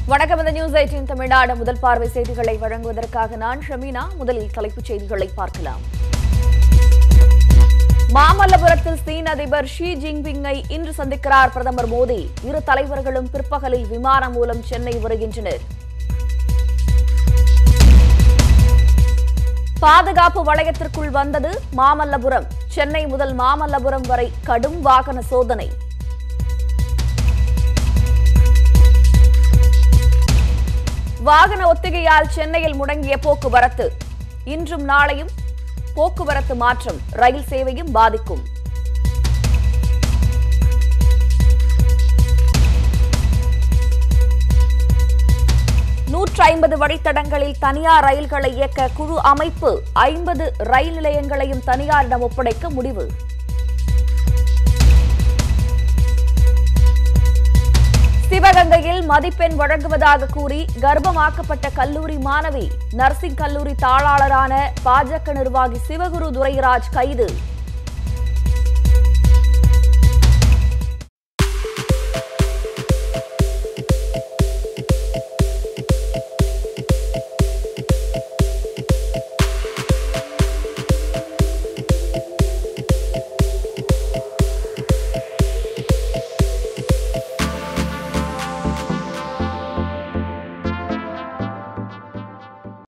வணக்கம் இந்த news eighteen Tamil Nadu முதல் பார்வை செய்திகளை வழங்குவதற்காக நான் ஷமீனா முதலில் தலைப்புச் செய்திகளை பார்க்கலாம் மாமல்லபுரத்தில் சீன அதிபர் ஷி ஜின்பிங்கை இன்று சந்திக்கிறார் பிரதமர் மோடி இரு தலைவர்களும் பிற்பகலில் விமானம் மூலம் சென்னை வருகின்றனர் பாதுகாப்பு வளையத்திற்குள் வந்தது மாமல்லபுரம் சென்னை முதல் மாமல்லபுரம் வரை கடும் வாகன சோதனை வாகன ஒத்திகையால் சென்னையில் முடங்கிய போக்குவரத்து இன்றும் நாளையும் போக்குவரத்து மாற்றம் ரயில் சேவையும் பாதிக்கும் நூற்றி ஐம்பது வழித்தடங்களில் தனியார் ரயில்களை இயக்க குழு அமைப்பு ஐம்பது ரயில் நிலையங்களையும் தனியாரிடம் ஒப்படைக்க முடிவு சிவகங்கையில் மதிப்பெண் வழங்குவதாக கூறி கர்ப்பமாக்கப்பட்ட கல்லூரி மாணவி நர்சிங் கல்லூரி தாளாளரான பாஜக நிர்வாகி சிவகுரு துரைராஜ் கைது